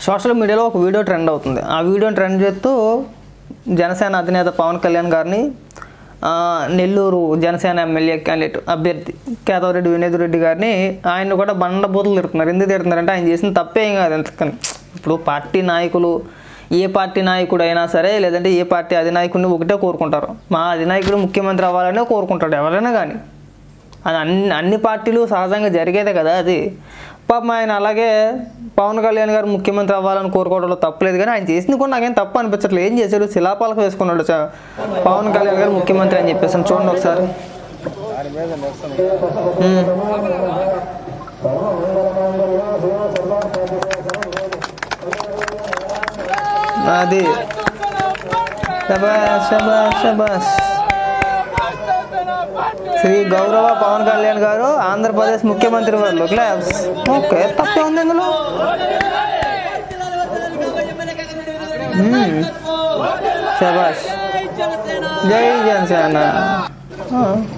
Social మీడియాలో ఒక video trend అవుతుంది ఆ వీడియోని ట్రెండ్ చేస్తూ జనసేన అధినేత పవన్ కళ్యాణ్ గారిని ఆ, నెల్లూరు జనసేన ఎమ్మెల్యే క్యాండిడేట్ అభ్యర్థి కేతవరెడ్డి వినోద్ రెడ్డి గారిని ఆయన కూడా బండ బూతులు తిడుతున్నారు ఎందుకు తిడుతున్నారంటే ఆయన చేసిన తప్పేం కాదు ఎంతకని ఇప్పుడు పార్టీ నాయకులు ఏ పార్టీ నాయకుడు అయినా సరే లేదంటే ఏ పార్టీ అధినాయకుడిని ఒకటే కోరుకుంటారు మా అధినాయకుడు ముఖ్యమంత్రి అవ్వాలనే కోరుకుంటాడు ఎవరైనా కానీ అది అన్ని అన్ని పార్టీలు సహజంగా జరిగేదే కదా అది పాపం ఆయన అలాగే పవన్ కళ్యాణ్ గారు ముఖ్యమంత్రి అవ్వాలని కోరుకోవడంలో తప్పలేదు కానీ ఆయన చేసింది కూడా నాకేం తప్పు అనిపించట్లేదు ఏం చేశాడు శిలాపాలకు వేసుకున్నాడు చ- పవన్ కళ్యాణ్ గారు ముఖ్యమంత్రి అని చెప్పేసి చూడండి ఒకసారి ఉమ్. అది శబాష్ శబాష్ శబాష్ శ్రీ గౌరవ పవన్ కళ్యాణ్ గారు ఆంధ్రప్రదేశ్ ముఖ్యమంత్రి వారు క్లాస్ ఓకే తప్పే ఉంది ఇందులో మ్మ్. శబాష్ జై జనసేన ఆ.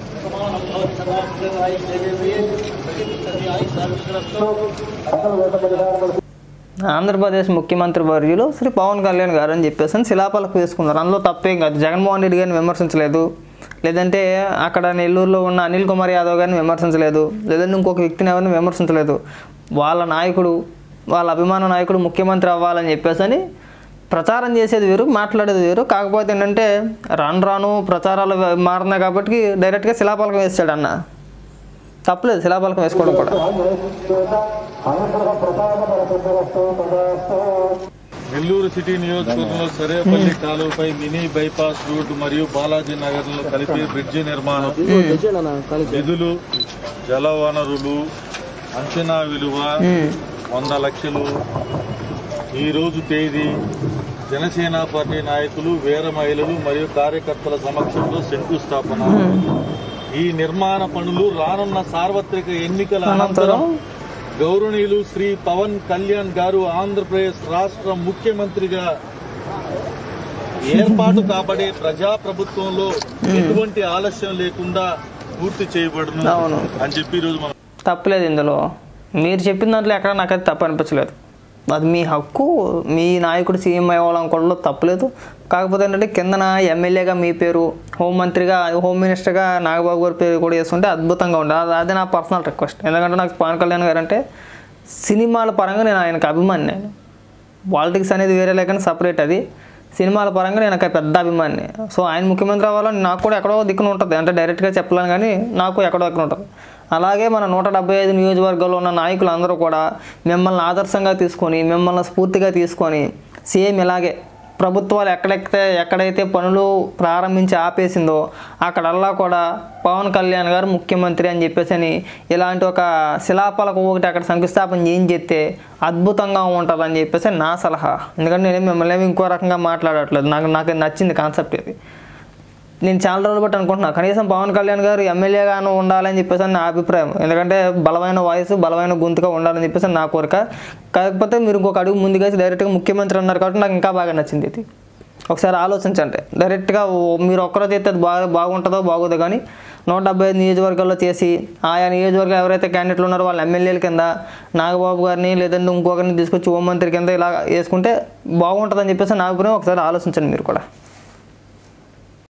ఆంధ్రప్రదేశ్ ముఖ్యమంత్రి వర్యులు శ్రీ పవన్ కళ్యాణ్ గారు అని చెప్పేసి అని శిలాపలకు వేసుకున్నారు అందులో తప్పేం కాదు జగన్మోహన్ రెడ్డి గారిని విమర్శించలేదు లేదంటే అక్కడ నెల్లూరులో ఉన్న అనిల్ కుమార్ యాదవ్ గారిని విమర్శించలేదు లేదంటే ఇంకొక వ్యక్తిని ఎవరిని విమర్శించలేదు వాళ్ళ నాయకుడు వాళ్ళ అభిమాన నాయకుడు ముఖ్యమంత్రి అవ్వాలని చెప్పేసి అని ప్రచారం చేసేది వేరు మాట్లాడేది వేరు కాకపోతే ఏంటంటే రాను రాను ప్రచారాలు మారినాయి కాబట్టి డైరెక్ట్గా శిలాపలకం వేసాడు అన్న తప్పలేదు శిలాపలకం వేసుకోవడం కూడా నెల్లూరు సిటీ నియోజకవర్గంలో సరేపల్లి కాలువపై మినీ బైపాస్ రోడ్డు మరియు బాలాజీ నగర్ లో కలిపి బ్రిడ్జి నిర్మాణం నిధులు జల వనరులు అంచనా విలువ వంద లక్షలు ఈ రోజు తేదీ జనసేన పార్టీ నాయకులు వీర మహిళలు మరియు కార్యకర్తల సమక్షంలో శంకుస్థాపన ఈ నిర్మాణ పనులు రానున్న సార్వత్రిక ఎన్నికల అనంతరం గౌరవనీయులు శ్రీ పవన్ కళ్యాణ్ గారు ఆంధ్రప్రదేశ్ రాష్ట్ర ముఖ్యమంత్రిగా ఏర్పాటు కాబడే ప్రజాప్రభుత్వంలో ఎటువంటి ఆలస్యం లేకుండా పూర్తి చేయబడును అవును. అని చెప్పి ఈరోజు మనం తప్పలేదు ఇందులో మీరు చెప్పిన దాంట్లో ఎక్కడ నాకైతే తప్పు అనిపించలేదు అది మీ హక్కు మీ నాయకుడు సీఎం అవ్వాలనుకోవడంలో తప్పలేదు కాకపోతే ఏంటంటే కిందన ఎమ్మెల్యేగా మీ పేరు హోంమంత్రిగా హోమ్ మినిస్టర్గా నాగబాబు గారి పేరు కూడా వేస్తుంటే అద్భుతంగా ఉండదు అది అది నా పర్సనల్ రిక్వెస్ట్ ఎందుకంటే నాకు పవన్ కళ్యాణ్ గారు అంటే సినిమాల పరంగా నేను ఆయనకు అభిమాని నేను పాలిటిక్స్ అనేది వేరే లేకుండా సపరేట్ అది సినిమాల పరంగా నేను ఒక పెద్ద అభిమాని సో ఆయన ముఖ్యమంత్రి అవ్వాలని నాకు కూడా ఎక్కడో దిక్కున ఉంటుంది అంటే డైరెక్ట్గా చెప్పలేను కానీ నాకు ఎక్కడో దిక్కున ఉంటుంది అలాగే మన నూట డెబ్బై ఐదు నియోజకవర్గాల్లో ఉన్న నాయకులు అందరూ కూడా మిమ్మల్ని ఆదర్శంగా తీసుకొని మిమ్మల్ని స్ఫూర్తిగా తీసుకొని సేమ్ ఇలాగే ప్రభుత్వాలు ఎక్కడెక్కడైతే ఎక్కడైతే పనులు ప్రారంభించి ఆపేసిందో అక్కడల్లా కూడా పవన్ కళ్యాణ్ గారు ముఖ్యమంత్రి అని చెప్పేసి అని ఇలాంటి ఒక శిలాపలకు ఒకటి అక్కడ శంకుస్థాపన ఏం చేస్తే అద్భుతంగా ఉంటుందని చెప్పేసి నా సలహా ఎందుకంటే నేను మిమ్మల్ని ఏమి ఇంకో రకంగా మాట్లాడట్లేదు నాకు నాకు నచ్చింది కాన్సెప్ట్ ఇది నేను చాలా రోజులు బట్టి అనుకుంటున్నా కనీసం పవన్ కళ్యాణ్ గారు ఎమ్మెల్యేగాను ఉండాలని చెప్పేసి అని నా అభిప్రాయం ఎందుకంటే బలమైన వాయిస్ బలమైన గొంతుగా ఉండాలని చెప్పేసి నా కోరిక కాకపోతే మీరు ఇంకొక అడుగు ముందుగా డైరెక్ట్గా ముఖ్యమంత్రి అన్నారు కాబట్టి నాకు ఇంకా బాగా నచ్చింది ఇది ఒకసారి ఆలోచించండి డైరెక్ట్గా ఓ- మీరు ఒక్కరో చేస్తే అది బాగా బాగుంటుందో బాగోదో కానీ నూట డెబ్బై ఐదు నియోజకవర్గాల్లో చేసి ఆయా నియోజకవర్గాలు ఎవరైతే క్యాండిడేట్లు ఉన్నారో వాళ్ళ ఎమ్మెల్యేల కింద నాగబాబు గారిని లేదంటే ఇంకొకరిని తీసుకొచ్చి హోంమంత్రి కింద ఇలా వేసుకుంటే బాగుంటుందని చెప్పేసి నా అభిప్రాయం ఒకసారి ఆలోచించండి మీరు కూడా